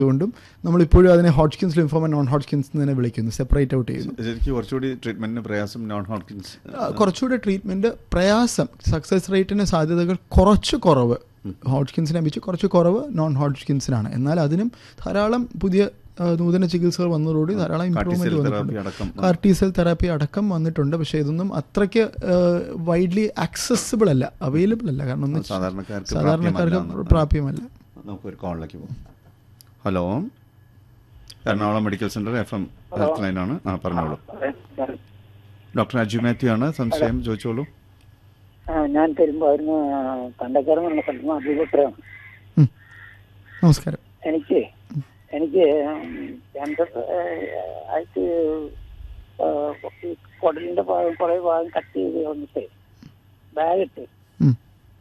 അതുകൊണ്ടും നമ്മളിപ്പോഴും അതിനെ ഹോട്ട്കിൻസ് ലിംഫോമ നോൺ ഹോട്ട്കിൻസ് എന്ന് തന്നെ വിളിക്കുന്നു സെപ്പറേറ്റ് ഔട്ട് ചെയ്യുന്നു ശരിക്കും കുറച്ചുകൂടി ട്രീറ്റ്മെന്റിന് പ്രയാസം നോൺ ഹോട്ട്കിൻസ് ആ, കുറച്ചുകൂടെ ട്രീറ്റ്മെന്റ് പ്രയാസം സക്സസ് റേറ്റിന് സാധ്യതകൾ കുറച്ച് കുറവ് ഹോട്ട്കിൻസിനെ അപേക്ഷിച്ച് കുറച്ച് കുറവ് നോൺ ഹോട്ട്കിൻസിനാണ് എന്നാൽ അതിനും ധാരാളം പുതിയ ആ, നൂതന ചികിത്സകൾ വന്നതോടുകൂടി ധാരാളം ഇമ്പ്രൂവ്മെന്റ് തെറാപ്പി വന്നിട്ടുണ്ട് അടക്കം കാർട്ടീസെൽ തെറാപ്പി അടക്കം വന്നിട്ടുണ്ട് പക്ഷേ ഇതൊന്നും അത്രയ്ക്ക് വൈഡ്ലി ആക്സസിബിൾ അല്ല അവൈലബിൾ അല്ല കാരണം ഒന്ന് സാധാരണക്കാർക്ക് സാധാരണക്കാർക്ക് പ്രാപ്യമല്ല പ്രാപ്യമല്ല നമുക്കൊരു കോളിലേക്ക് പോകാം hello Ernakulam medical centre F M health ലൈനാണ് ആ പറഞ്ഞോളൂ ഡോക്ടർ അജു മാത്യു ആണ് സംശയം ചോദിച്ചോളൂ ആ, ഞാൻ പെരുമ്പായിരുന്നു കണ്ടക്കാരൻ എന്ന സ്ഥലത്ത് അഭിപുത്രമാണ് ഉം. നമസ്കാരം എനിക്ക് എനിക്ക് ക്യാൻസർ ആയിട്ട് ആ, ഈ കുടലിന്റെ ഭാഗം കുറെ ഭാഗം കട്ട് ചെയ്ത് വന്നിട്ട് ബാഗ് ഇട്ട് ഉം.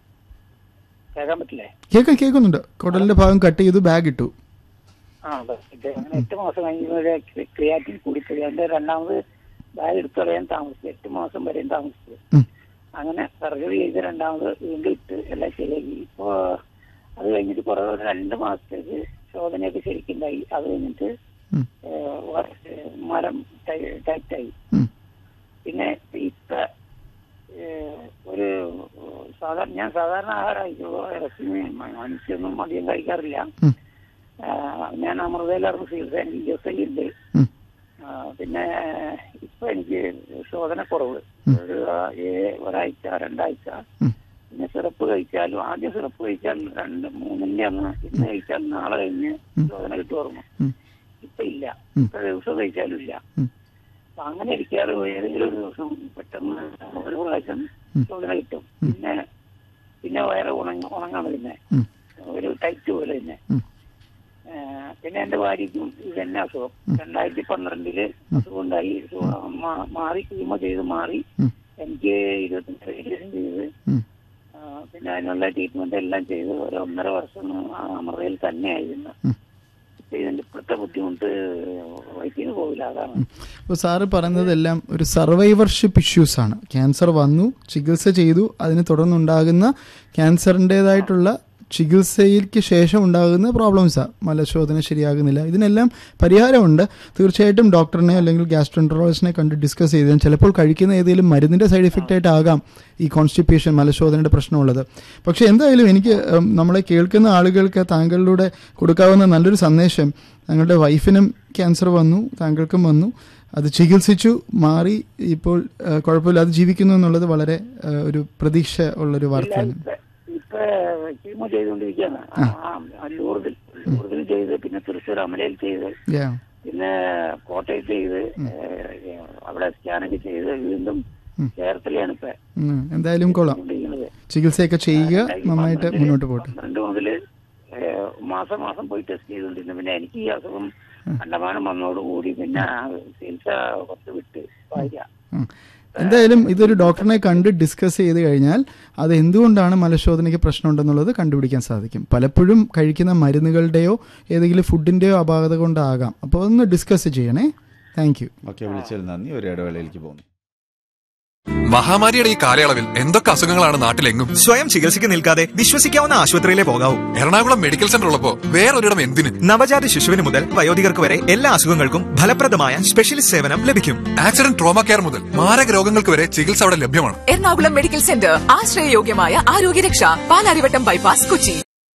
കേൾക്കാൻ പറ്റില്ലേ കേൾക്കാം കേൾക്കുന്നുണ്ട് കുടലിന്റെ ഭാഗം കട്ട് ചെയ്തു ബാഗ് ഇട്ടു ആ bag ഇട്ട് അങ്ങനെ എട്ട് മാസം കഴിഞ്ഞ ക്രിയാറ്റിൻ കൂടിപ്പോയി അതിന്റെ രണ്ടാമത് ബാഗ് എടുത്തു കളയാൻ താമസിച്ചു എട്ട് മാസം വരെയും താമസിച്ചു ഉം. അങ്ങനെ സർജറി ചെയ്ത് രണ്ടാമത് വീണ്ടും ഇട്ട് എല്ലാം ശരിയാക്കി ഇപ്പോ അത് കഴിഞ്ഞിട്ട് കുറെ ഒരു രണ്ട് മാസത്തേക്ക് ശോധനയൊക്കെ ശരിക്കുണ്ടായി അത് കഴിഞ്ഞിട്ട് ഉം. ഏഹ്, വ- ഏഹ്, മരം ടൈ- ടൈറ്റായി ഉം. പിന്നെ ഇപ്പൊ ഏഹ്, ഒരു സാധാരണ ഞാൻ സാധാരണ ആഹാരം കഴിക്കുള്ളൂ ഇറച്ചി മനുഷ്യൊന്നും അധികം കഴിക്കാറില്ല ഉം. ആഹ്, ഞാൻ അമൃതയിലായിരുന്നു ചികിത്സ എനിക്ക് ഇരുപത്തഞ്ചുണ്ട് ഉം. പിന്നെ ഇപ്പൊ എനിക്ക് ശോധന കുറവ് ഒരു ആ- ഏ- ഒരാഴ്ച രണ്ടാഴ്ച ഉം. പിന്നെ സിറപ്പ് കഴിച്ചാലും ആദ്യം സിറപ്പ് കഴിച്ചാൽ രണ്ട് മൂന്നിന്റെ അന്ന് ഇന്ന് കഴിച്ചാൽ നാളെ കഴിഞ്ഞ് ശോധന കിട്ടുമായിരുന്നു ഉം. ഇപ്പൊ ഇല്ല ഉം. ഇപ്പൊ ദിവസം കഴിച്ചാലും ഇല്ല ഉം. അപ്പൊ അങ്ങനെ ഇരിക്കാറ് ഏതെങ്കിലും ഒരു ദിവസം പെട്ടെന്ന് ഒരു പ്രാവശ്യം ശോധന കിട്ടും പിന്നെ പിന്നെ വയറ് ഉണങ്ങ ഉണങ്ങാണ് പിന്നെ ഉം. ഒരു ടൈറ്റ് പോലെ തന്നെ ഉം. ഏഹ് പിന്നെ എന്റെ ഭാര്യയ്ക്കും ഇത് തന്നെ അസുഖം രണ്ടായിരത്തി പന്ത്രണ്ടില് അസുഖം ഉണ്ടായി സുഖം മാ- മാറി കീമോ ചെയ്ത് മാറി ഉം. എനിക്ക് ഇരുപത്തഞ്ച് റേഡിയേഷൻ ചെയ്ത് ഉം. ആ, പിന്നെ അതിനുള്ള ട്രീറ്റ്മെന്റ് എല്ലാം ചെയ്ത് ഒരു ഒന്നര വർഷം ആ അമൃതയിൽ തന്നെയായിരുന്നു ഉം. ഇപ്പൊ ഇതിന്റെ ഇപ്പോഴത്തെ ബുദ്ധിമുട്ട് വൈദ്യുതി പോകില്ല അതാണ് അപ്പോൾ സാറ് പറയുന്നതെല്ലാം ഒരു സർവൈവർഷിപ്പ് ഇഷ്യൂസ് ആണ് ക്യാൻസർ വന്നു ചികിത്സ ചെയ്തു അതിനെ തുടർന്നുണ്ടാകുന്ന ക്യാൻസറിൻ്റെതായിട്ടുള്ള ചികിത്സയ്ക്ക് ശേഷം ഉണ്ടാകുന്ന പ്രോബ്ലംസാണ് മലശോധന ശരിയാകുന്നില്ല ഇതിനെല്ലാം പരിഹാരമുണ്ട് തീർച്ചയായിട്ടും ഡോക്ടറിനെ അല്ലെങ്കിൽ ഗ്യാസ്ട്രോൻട്രോളജിനെ കണ്ട് ഡിസ്കസ് ചെയ്ത് ചിലപ്പോൾ കഴിക്കുന്ന ഏതെങ്കിലും മരുന്നിൻ്റെ സൈഡ് എഫക്റ്റ് ആയിട്ടാകാം ഈ കോൺസ്റ്റിപ്പേഷൻ മലശോധനയുടെ പ്രശ്നമുള്ളത് പക്ഷേ എന്തായാലും എനിക്ക് ഉം, നമ്മളെ കേൾക്കുന്ന ആളുകൾക്ക് താങ്കളിലൂടെ കൊടുക്കാവുന്ന നല്ലൊരു സന്ദേശം താങ്കളുടെ വൈഫിനും ക്യാൻസർ വന്നു താങ്കൾക്കും വന്നു അത് ചികിത്സിച്ചു മാറി ഇപ്പോൾ ആ, കുഴപ്പമില്ലാതെ ജീവിക്കുന്നു എന്നുള്ളത് വളരെ ആ, ഒരു പ്രതീക്ഷ ഉള്ളൊരു വാർത്തയാണ് ഇപ്പൊ ഇപ്പൊ കീമോ ചെയ്തുകൊണ്ടിരിക്കുകയാണ് ആ, ആ, ലൂർദിൽ ലൂർദിൽ ചെയ്ത് പിന്നെ തൃശ്ശൂർ അമലയിൽ ചെയ്ത് Yeah. പിന്നെ കോട്ടയത്ത് ചെയ്ത് ഏഹ്, അവിടെ സ്കാനൊക്കെ ചെയ്ത് വീണ്ടും ചേർത്തലയാണ് ഇപ്പൊ ഉം, എന്തായാലും കൊള്ളാം ചെയ്തുകൊണ്ടിരിക്കുന്നത് ചികിത്സയൊക്കെ ചെയ്യുക നന്നായിട്ട് മുന്നോട്ട് പോട്ടെ പന്ത്രണ്ട് മുതല് ഏഹ്, മാസം മാസം പോയി ടെസ്റ്റ് ചെയ്തുകൊണ്ടിരുന്നു പിന്നെ എനിക്ക് ഈ അസുഖം കണ്ടമാനം വന്നതോടുകൂടി പിന്നെ ആ ചികിത്സ കുറച്ച് വിട്ട് ഭാര്യ ഉം. എന്തായാലും ഇതൊരു ഡോക്ടറിനെ കണ്ട് ഡിസ്കസ് ചെയ്ത് കഴിഞ്ഞാൽ അത് എന്തുകൊണ്ടാണ് മലശോധനയ്ക്ക് പ്രശ്നമുണ്ടെന്നുള്ളത് കണ്ടുപിടിക്കാൻ സാധിക്കും പലപ്പോഴും കഴിക്കുന്ന മരുന്നുകളുടെയോ ഏതെങ്കിലും ഫുഡിൻ്റെയോ അപാകത കൊണ്ടാകാം അപ്പോൾ ഒന്ന് ഡിസ്കസ് ചെയ്യണേ താങ്ക് യു ഓക്കെ വിളിച്ചതിൽ നന്ദി ഒരു ഇടവേളയിലേക്ക് പോകുന്നു മഹാമാരിയുടെ ഈ കാലയളവിൽ എന്തൊക്കെ അസുഖങ്ങളാണ് നാട്ടിലെങ്ങും സ്വയം ചികിത്സയ്ക്ക് നിൽക്കാതെ വിശ്വസിക്കാവുന്ന ആശുപത്രിയിലെ പോകാവൂ എറണാകുളം മെഡിക്കൽ സെന്റർ ഉള്ളപ്പോ വേറൊരിടം എന്തിന് നവജാത ശിശുവിന് മുതൽ വയോധികർക്ക് വരെ എല്ലാ അസുഖങ്ങൾക്കും ഫലപ്രദമായ സ്പെഷ്യലിസ്റ്റ് സേവനം ലഭിക്കും ആക്സിഡന്റ് ട്രോമ കെയർ മുതൽ മാരക രോഗങ്ങൾക്ക് വരെ ചികിത്സ അവിടെ ലഭ്യമാണ് എറണാകുളം മെഡിക്കൽ സെന്റർ ആശ്രയയോഗ്യമായ ആരോഗ്യരക്ഷ പാലാരിവട്ടം ബൈപ്പാസ് കൊച്ചി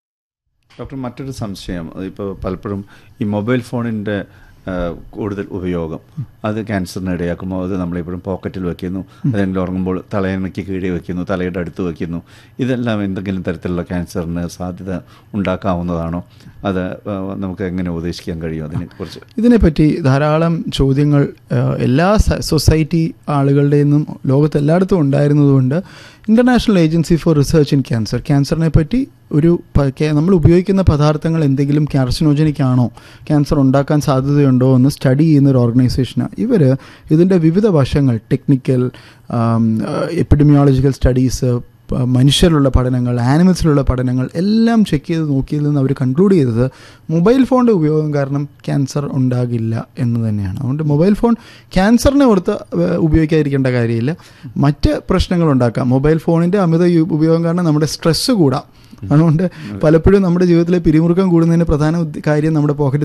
ഡോക്ടർ മറ്റൊരു സംശയം ഇപ്പോൾ പലപ്പോഴും ഈ മൊബൈൽ ഫോണിൻ്റെ കൂടുതൽ ഉപയോഗം അത് ക്യാൻസറിന് ഇടയാക്കുമ്പോൾ അത് നമ്മളെപ്പോഴും പോക്കറ്റിൽ വെക്കുന്നു അല്ലെങ്കിൽ ഉറങ്ങുമ്പോൾ തലയണയ്ക്ക് കീഴേ വെക്കുന്നു തലയുടെ അടുത്ത് വെക്കുന്നു ഇതെല്ലാം എന്തെങ്കിലും തരത്തിലുള്ള ക്യാൻസറിന് സാധ്യത ഉണ്ടാക്കാവുന്നതാണോ അത് ആ, നമുക്ക് എങ്ങനെ ഉപദേശിക്കാൻ കഴിയും അതിനെക്കുറിച്ച് ഇതിനെപ്പറ്റി ധാരാളം ചോദ്യങ്ങൾ ആ, എല്ലാ സ- സൊസൈറ്റി ആളുകളുടെ നിന്നും ലോകത്ത് എല്ലായിടത്തും ഉണ്ടായിരുന്നതുകൊണ്ട് international agency for research in cancer ക്യാൻസറിനെ പറ്റി ഒരു പ- കേ- നമ്മൾ ഉപയോഗിക്കുന്ന പദാർത്ഥങ്ങൾ എന്തെങ്കിലും കാർസിനോജനിക് ആണോ ക്യാൻസർ ഉണ്ടാക്കാൻ സാധ്യതയുണ്ടോ എന്ന് സ്റ്റഡി ചെയ്യുന്ന ഒരു ഓർഗനൈസേഷനാണ് ഇവർ ഇതിൻ്റെ വിവിധ വശങ്ങൾ ടെക്നിക്കൽ എപ്പിഡമിയോളജിക്കൽ സ്റ്റഡീസ് പ- മനുഷ്യരിലുള്ള പഠനങ്ങൾ ആനിമൽസിലുള്ള പഠനങ്ങൾ എല്ലാം ചെക്ക് ചെയ്ത് നോക്കിയതിൽ നിന്ന് അവർ കൺക്ലൂഡ് ചെയ്തത് മൊബൈൽ ഫോണിൻ്റെ ഉപയോഗം കാരണം ക്യാൻസർ ഉണ്ടാകില്ല എന്ന് തന്നെയാണ് അതുകൊണ്ട് മൊബൈൽ ഫോൺ ക്യാൻസറിനെ ഓർത്ത് ഏഹ്, ഉപയോഗിക്കാതിരിക്കേണ്ട കാര്യമില്ല മറ്റ് പ്രശ്നങ്ങൾ ഉണ്ടാക്കാം മൊബൈൽ ഫോണിൻ്റെ അമിത യു- ഉപയോഗം കാരണം നമ്മുടെ സ്ട്രെസ്സ് കൂടാം അതുകൊണ്ട് പലപ്പോഴും നമ്മുടെ ജീവിതത്തിലെ പിരിമുറുക്കം കൂടുന്നതിന് പ്രധാന ഉദ്ദേ- കാര്യം നമ്മുടെ പോക്കറ്റിൽ